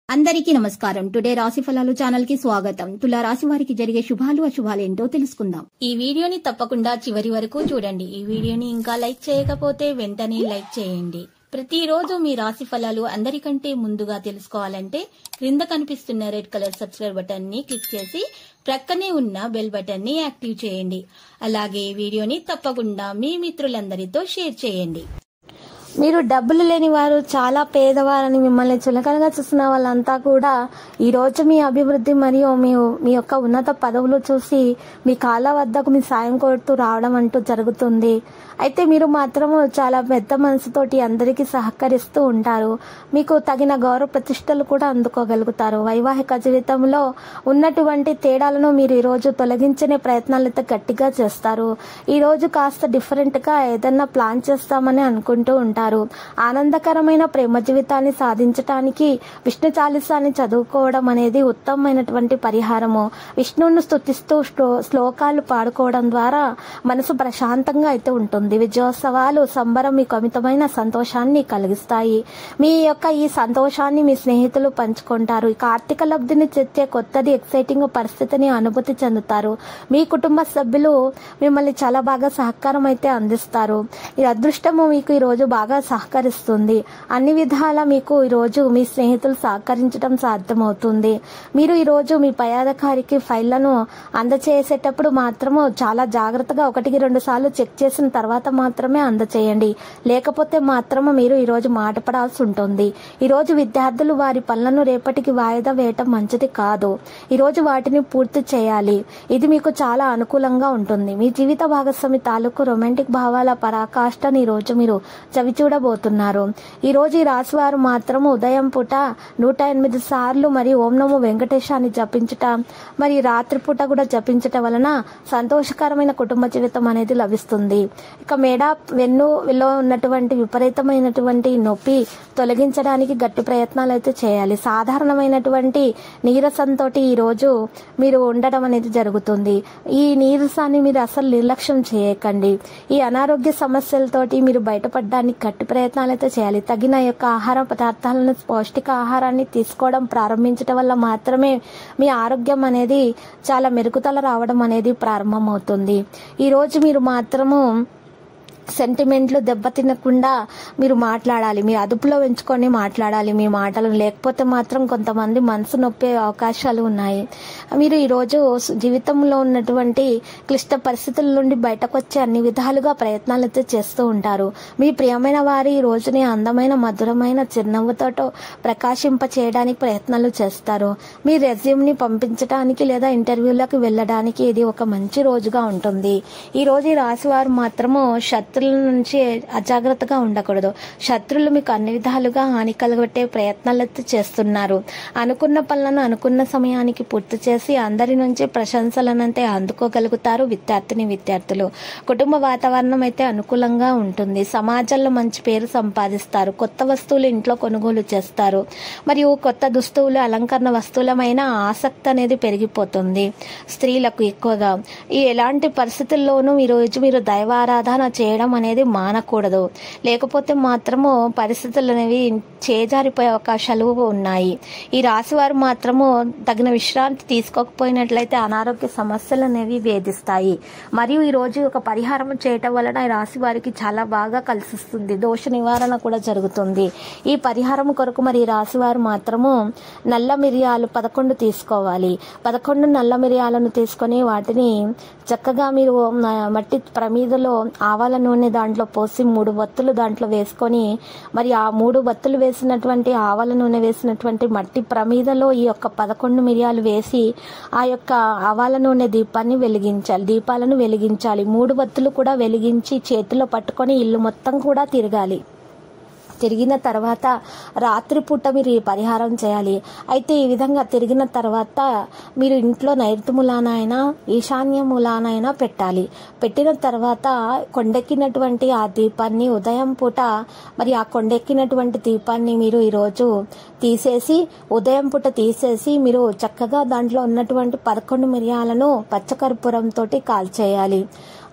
అందరికీ నమస్కారం టుడే రాశి ఫలాలు ఛానల్ కి స్వాగతం తులా రాశి వారికి జరిగే శుభాలు అశుభాలు ఏంటో తెలుసుకుందాం ఈ వీడియోని తప్పకుండా చివరి వరకు చూడండి ఈ వీడియోని ఇంకా లైక్ చేయకపోతే వెంటనే లైక్ చేయండి ప్రతిరోజు మీ రాశి ఫలాలు అందరికంటే ముందుగా తెలుసుకోవాలంటే క్రింద కనిపిస్తున్న రెడ్ కలర్ సబ్స్క్రైబ్ బటన్ ని క్లిక్ చేసి ప్రక్కనే ఉన్న బెల్ బటన్ ని యాక్టివ్ చేయండి అలాగే ఈ వీడియోని తప్పకుండా మీ మిత్రులందరితో షేర్ చేయండి మీరు డబ్బులు లేని వారు చాలా పేదవారని మిమ్మల్ని చులకనగా చూస్తున్న వాళ్ళంతా కూడా ఈ రోజు మీ అభివృద్ధి మరియు మీ మీ యొక్క ఉన్నత పదవులు చూసి మీ కాళ్ళ వద్దకు మీ సాయం కోరుతూ రావడం అంటూ జరుగుతుంది అయితే మీరు మాత్రము చాలా పెద్ద మనసుతోటి అందరికీ సహకరిస్తూ ఉంటారు మీకు తగిన గౌరవ ప్రతిష్టలు కూడా అందుకోగలుగుతారు వైవాహిక జీవితంలో ఉన్నటువంటి తేడాలను మీరు ఈ రోజు తొలగించే ప్రయత్నాలు అయితే గట్టిగా చేస్తారు ఈ రోజు కాస్త డిఫరెంట్ గా ఏదన్నా ప్లాన్ చేస్తామని అనుకుంటూ ఉంటారు ఆనందకరమైన ప్రేమ జీవితాన్ని సాధించటానికి విష్ణు చాలీసాన్ని చదువుకోవడం అనేది ఉత్తమమైనటువంటి పరిహారము విష్ణువును స్తుతిస్తూ శ్లో- శ్లోకాలు పాడుకోవడం ద్వారా మనసు ప్రశాంతంగా అయితే ఉంటుంది విజయోత్సవాలు సంబరం మీకు అమితమైన సంతోషాన్ని కలిగిస్తాయి మీ యొక్క ఈ సంతోషాన్ని మీ స్నేహితులు పంచుకుంటారు ఈ కార్తీక లబ్ధిని తెచ్చే కొత్తది ఎక్సైటింగ్ పరిస్థితిని అనుభూతి చెందుతారు మీ కుటుంబ సభ్యులు మిమ్మల్ని చాలా బాగా సహకారం అయితే అందిస్తారు ఈ అదృష్టము మీకు ఈ రోజు బాగా సహకరిస్తుంది అన్ని విధాల మీకు ఈ రోజు మీ స్నేహితులు సహకరించడం సాధ్యమవుతుంది మీరు ఈ రోజు మీ పై అధికారికి ఫైళ్లను అందచేసేటప్పుడు మాత్రము చాలా జాగ్రత్తగా ఒకటికి రెండు సార్లు చెక్ చేసిన తర్వాత మాత్రమే అందచేయండి లేకపోతే మాత్రము మీరు ఈ రోజు మాట పడాల్సి ఉంటుంది ఈ రోజు విద్యార్థులు వారి పనులను రేపటికి వాయిదా వేయటం మంచిది కాదు ఈ రోజు వాటిని పూర్తి చేయాలి ఇది మీకు చాలా అనుకూలంగా ఉంటుంది మీ జీవిత భాగస్వామి తాలూకు రొమాంటిక్ భావాల పరాకాష్ఠని ఈ రోజు మీరు చవి చూడబోతున్నారు ఈ రోజు ఈ రాశి వారు మాత్రము ఉదయం పూట నూట ఎనిమిది సార్లు మరి ఓం నమో వెంకటేశాన్ని జపించుట మరి రాత్రిపూట కూడా జపించటం వలన సంతోషకరమైన కుటుంబ జీవితం అనేది లభిస్తుంది ఇక మేడ వెన్నులో ఉన్నటువంటి విపరీతమైనటువంటి నొప్పి తొలగించడానికి గట్టి ప్రయత్నాలు అయితే చేయాలి సాధారణమైనటువంటి నీరసంతో ఈ రోజు మీరు ఉండడం అనేది జరుగుతుంది ఈ నీరసాన్ని మీరు అసలు నిర్లక్ష్యం చేయకండి ఈ అనారోగ్య సమస్యలతోటి మీరు బయటపడడానికి గట్టి ప్రయత్నాలు అయితే చేయాలి తగిన యొక్క ఆహార పదార్థాలను పౌష్టిక ఆహారాన్ని తీసుకోవడం ప్రారంభించడం వల్ల మాత్రమే మీ ఆరోగ్యం అనేది చాలా మెరుగుదల రావడం అనేది ప్రారంభమవుతుంది ఈ రోజు మీరు మాత్రము సెంటిమెంట్లు దెబ్బతినకుండా మీరు మాట్లాడాలి మీ అదుపులో ఉంచుకొని మాట్లాడాలి మీ మాటలు లేకపోతే మాత్రం కొంతమంది మనసు నొప్పే అవకాశాలు ఉన్నాయి మీరు ఈరోజు జీవితంలో ఉన్నటువంటి క్లిష్ట పరిస్థితుల నుండి బయటకు వచ్చే అన్ని విధాలుగా ప్రయత్నాలు అయితే చేస్తూ ఉంటారు మీ ప్రియమైన వారి ఈ రోజుని అందమైన మధురమైన చిరునవ్వుతో ప్రకాశింప చేయడానికి ప్రయత్నాలు చేస్తారు మీ రెజ్యూమ్ని పంపించడానికి లేదా ఇంటర్వ్యూలకు వెళ్ళడానికి ఇది ఒక మంచి రోజుగా ఉంటుంది ఈ రోజు ఈ రాశి వారు మాత్రము శత్రువుల నుంచి అజాగ్రత్తగా ఉండకూడదు శత్రువులు మీకు అన్ని విధాలుగా హాని కలగొట్టే ప్రయత్నాలు అయితే చేస్తున్నారు అనుకున్న పనులను అనుకున్న సమయానికి పూర్తి చేసి అందరి నుంచి ప్రశంసలనంతే అందుకోగలుగుతారు విద్యార్థిని విద్యార్థులు కుటుంబ వాతావరణం అయితే అనుకూలంగా ఉంటుంది సమాజంలో మంచి పేరు సంపాదిస్తారు కొత్త వస్తువులు ఇంట్లో కొనుగోలు చేస్తారు మరియు కొత్త దుస్తువులు అలంకరణ వస్తువులమైన ఆసక్తి అనేది పెరిగిపోతుంది స్త్రీలకు ఎక్కువగా ఈ ఎలాంటి పరిస్థితుల్లోనూ ఈ రోజు మీరు దైవారాధన చేయడం అనేది మానకూడదు లేకపోతే మాత్రము పరిస్థితులు అనేవి చేజారిపోయే అవకాశాలు ఉన్నాయి ఈ రాశి వారు మాత్రము తగిన విశ్రాంతి తీసుకోకపోయినట్లయితే అనారోగ్య సమస్యలు అనేవి వేధిస్తాయి మరియు ఈ రోజు ఒక పరిహారం చేయటం వలన ఈ రాశి వారికి చాలా బాగా కలిసిస్తుంది దోష నివారణ కూడా జరుగుతుంది ఈ పరిహారం కొరకు మరి ఈ రాశి వారు మాత్రము నల్ల మిరియాలు పదకొండు తీసుకోవాలి పదకొండు నల్ల మిరియాలను తీసుకొని వాటిని చక్కగా మీరు ఆ, మట్టి ప్రమీదలో ఆవాల నూనె దాంట్లో పోసి మూడు వత్తులు దాంట్లో వేసుకొని మరి ఆ మూడు వత్తులు వేసినటువంటి ఆవాల నూనె వేసినటువంటి మట్టి ప్రమీదలో ఈ యొక్క పదకొండు మిరియాలు వేసి ఆ యొక్క ఆవాల నూనె దీపాన్ని వెలిగించాలి దీపాలను వెలిగించాలి మూడు వత్తులు కూడా వెలిగించి చేతిలో పట్టుకొని ఇల్లు మొత్తం కూడా తిరగాలి తిరిగిన తర్వాత రాత్రిపూట మీరు ఈ పరిహారం చేయాలి అయితే ఈ విధంగా తిరిగిన తర్వాత మీరు ఇంట్లో నైరుతి మూలానైనా ఈశాన్య మూలానైనా పెట్టాలి పెట్టిన తర్వాత కొండెక్కినటువంటి ఆ దీపాన్ని ఉదయం పూట మరి ఆ కొండెక్కినటువంటి దీపాన్ని మీరు ఈరోజు తీసేసి ఉదయం పూట తీసేసి మీరు చక్కగా దాంట్లో ఉన్నటువంటి పదకొండు మిరియాలను పచ్చకర్పూరంతో కాల్చేయాలి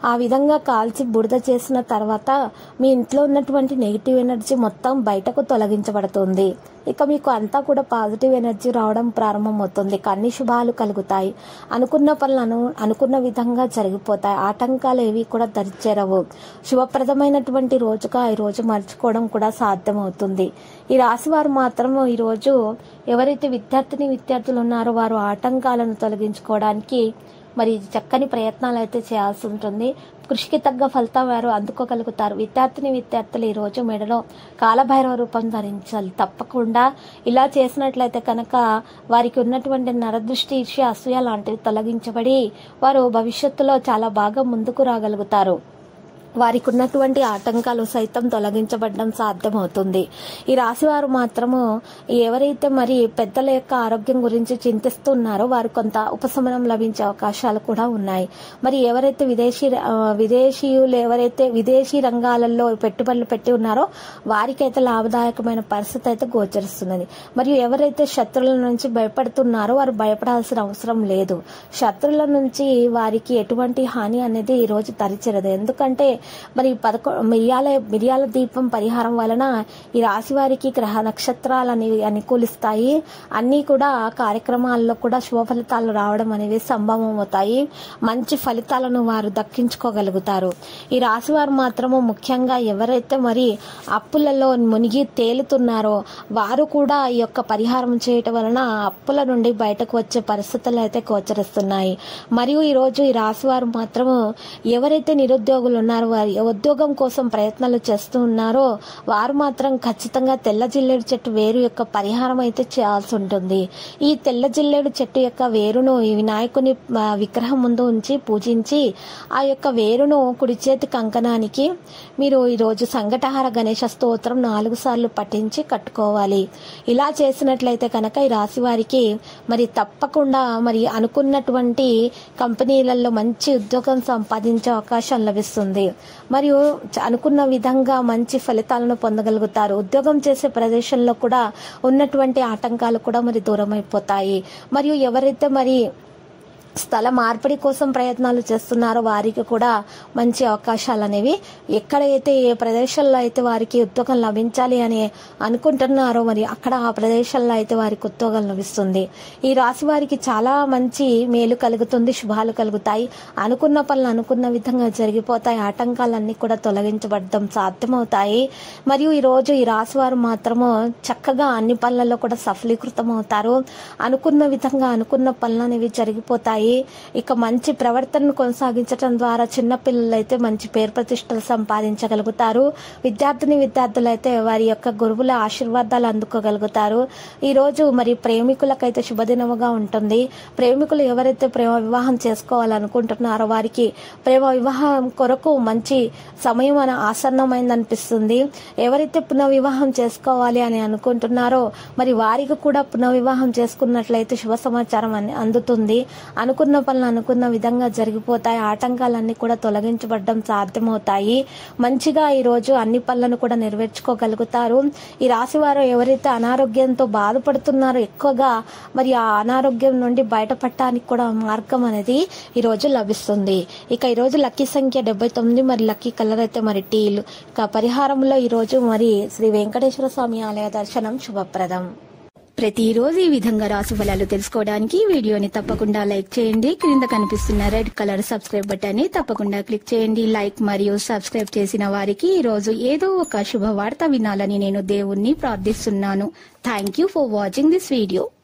ఆ విధంగా కాల్చి బురద చేసిన తర్వాత మీ ఇంట్లో ఉన్నటువంటి నెగిటివ్ ఎనర్జీ మొత్తం బయటకు తొలగించబడుతుంది ఇక మీకు అంతా కూడా పాజిటివ్ ఎనర్జీ రావడం ప్రారంభమవుతుంది అన్ని శుభాలు కలుగుతాయి అనుకున్న పనులను అనుకున్న విధంగా జరిగిపోతాయి ఆటంకాలు ఏవి కూడా దరిచేరవు శుభప్రదమైనటువంటి రోజుగా ఈ రోజు మర్చుకోవడం కూడా సాధ్యమవుతుంది ఈ రాశి వారు మాత్రం ఈ రోజు ఎవరైతే విద్యార్థిని విద్యార్థులు ఉన్నారో వారు ఆటంకాలను తొలగించుకోవడానికి మరి చక్కని ప్రయత్నాలు అయితే చేయాల్సి ఉంటుంది కృషికి తగ్గ ఫలితం వారు అందుకోగలుగుతారు విద్యార్థిని విద్యార్థులు ఈ రోజు మెడలో కాలభైరవ రూపం ధరించాలి తప్పకుండా ఇలా చేసినట్లయితే కనుక వారికి ఉన్నటువంటి నరదృష్టి ఈర్ష్య అసూయ లాంటివి తొలగించబడి వారు భవిష్యత్తులో చాలా బాగా ముందుకు రాగలుగుతారు వారికి ఉన్నటువంటి ఆటంకాలు సైతం తొలగించబడడం సాధ్యమవుతుంది ఈ రాశి వారు మాత్రము ఎవరైతే మరి పెద్దల యొక్క ఆరోగ్యం గురించి చింతిస్తున్నారో వారు కొంత ఉపశమనం లభించే అవకాశాలు కూడా ఉన్నాయి మరి ఎవరైతే విదేశీ ఆ, విదేశీయులు ఎవరైతే విదేశీ రంగాలలో పెట్టుబడులు పెట్టి ఉన్నారో వారికైతే లాభదాయకమైన పరిస్థితి అయితే గోచరిస్తున్నది మరియు ఎవరైతే శత్రువుల నుంచి భయపడుతున్నారో వారు భయపడాల్సిన అవసరం లేదు శత్రువుల నుంచి వారికి ఎటువంటి హాని అనేది ఈ రోజు తరిచిరదు ఎందుకంటే మరి పదకొ మిరియాల మిరియాల దీపం పరిహారం వలన ఈ రాశి వారికి గ్రహ నక్షత్రాలు అనేవి అనుకూలిస్తాయి అన్నీ కూడా కార్యక్రమాల్లో కూడా శుభ ఫలితాలు రావడం అనేవి సంభవం అవుతాయి మంచి ఫలితాలను వారు దక్కించుకోగలుగుతారు ఈ రాశి వారు మాత్రము ముఖ్యంగా ఎవరైతే మరి అప్పులలో మునిగి తేలుతున్నారో వారు కూడా ఈ యొక్క పరిహారం చేయటం వలన ఆ అప్పుల నుండి బయటకు వచ్చే పరిస్థితులు అయితే గోచరిస్తున్నాయి మరియు ఈ రోజు ఈ రాశి వారు మాత్రము ఎవరైతే నిరుద్యోగులు ఉన్నారో వారి ఉద్యోగం కోసం ప్రయత్నాలు చేస్తూ ఉన్నారో వారు మాత్రం ఖచ్చితంగా తెల్ల జిల్లేడు చెట్టు వేరు యొక్క పరిహారం అయితే చేయాల్సి ఉంటుంది ఈ తెల్ల జిల్లేడు చెట్టు యొక్క వేరును ఈ వినాయకుని ఆ, విగ్రహం ముందు ఉంచి పూజించి ఆ యొక్క వేరును కుడి చేతి కంకణానికి మీరు ఈరోజు సంకటహార గణేష స్తోత్రం నాలుగు సార్లు పఠించి కట్టుకోవాలి ఇలా చేసినట్లయితే కనుక ఈ రాశి వారికి మరి తప్పకుండా మరి అనుకున్నటువంటి కంపెనీలలో మంచి ఉద్యోగం సంపాదించే అవకాశం లభిస్తుంది మరియు చ- అనుకున్న విధంగా మంచి ఫలితాలను పొందగలుగుతారు ఉద్యోగం చేసే ప్రదేశంలో కూడా ఉన్నటువంటి ఆటంకాలు కూడా మరి దూరం అయిపోతాయి మరియు ఎవరైతే మరి స్థల మార్పిడి కోసం ప్రయత్నాలు చేస్తున్నారో వారికి కూడా మంచి అవకాశాలు అనేవి ఎక్కడైతే ఏ ప్రదేశాల్లో అయితే వారికి ఉద్యోగం లభించాలి అని అనుకుంటున్నారో మరి అక్కడ ఆ ప్రదేశాల్లో అయితే వారికి ఉద్యోగం లభిస్తుంది ఈ రాశి వారికి చాలా మంచి మేలు కలుగుతుంది శుభాలు కలుగుతాయి అనుకున్న పనులు అనుకున్న విధంగా జరిగిపోతాయి ఆటంకాలన్నీ కూడా తొలగించబడడం సాధ్యమవుతాయి మరియు ఈ రోజు ఈ రాశి వారు మాత్రము చక్కగా అన్ని పనులలో కూడా సఫలీకృతం అవుతారు అనుకున్న విధంగా అనుకున్న పనులు అనేవి జరిగిపోతాయి ఇక మంచి ప్రవర్తనను కొనసాగించడం ద్వారా చిన్న పిల్లలు అయితే మంచి పేరు ప్రతిష్టలు సంపాదించగలుగుతారు విద్యార్థిని విద్యార్థులు అయితే వారి యొక్క గురువుల ఆశీర్వాదాలు అందుకోగలుగుతారు ఈ రోజు మరి ప్రేమికులకైతే శుభదినముగా ఉంటుంది ప్రేమికులు ఎవరైతే ప్రేమ వివాహం చేసుకోవాలనుకుంటున్నారో వారికి ప్రేమ వివాహం కొరకు మంచి సమయం అని ఆసన్నమైంది అనిపిస్తుంది ఎవరైతే పునర్వివాహం చేసుకోవాలి అని అనుకుంటున్నారో మరి వారికి కూడా పునర్వివాహం చేసుకున్నట్లయితే శుభ సమాచారం అని అందుతుంది అనుకున్న పనులు అనుకున్న విధంగా జరిగిపోతాయి ఆటంకాలన్నీ కూడా తొలగించబడడం సాధ్యమవుతాయి మంచిగా ఈ రోజు అన్ని పనులను కూడా నెరవేర్చుకోగలుగుతారు ఈ రాశి వారు ఎవరైతే అనారోగ్యంతో బాధపడుతున్నారో ఎక్కువగా మరి ఆ అనారోగ్యం నుండి బయటపడటానికి కూడా మార్గం అనేది ఈ రోజు లభిస్తుంది ఇక ఈ రోజు లక్కీ సంఖ్య డెబ్బై తొమ్మిది మరి లక్కీ కలర్ అయితే మరి టీలు ఇక పరిహారంలో ఈ రోజు మరి శ్రీ వెంకటేశ్వర స్వామి ఆలయ దర్శనం శుభప్రదం ప్రతిరోజు ఈ విధంగా రాశి ఫలాలు తెలుసుకోవడానికి ఈ వీడియోని తప్పకుండా లైక్ చేయండి క్రింద కనిపిస్తున్న రెడ్ కలర్ సబ్స్క్రైబ్ బటన్ ని తప్పకుండా క్లిక్ చేయండి లైక్ మరియు సబ్స్క్రైబ్ చేసిన వారికి ఈ రోజు ఏదో ఒక శుభవార్త వినాలని నేను దేవుణ్ణి ప్రార్థిస్తున్నాను thank you for watching this video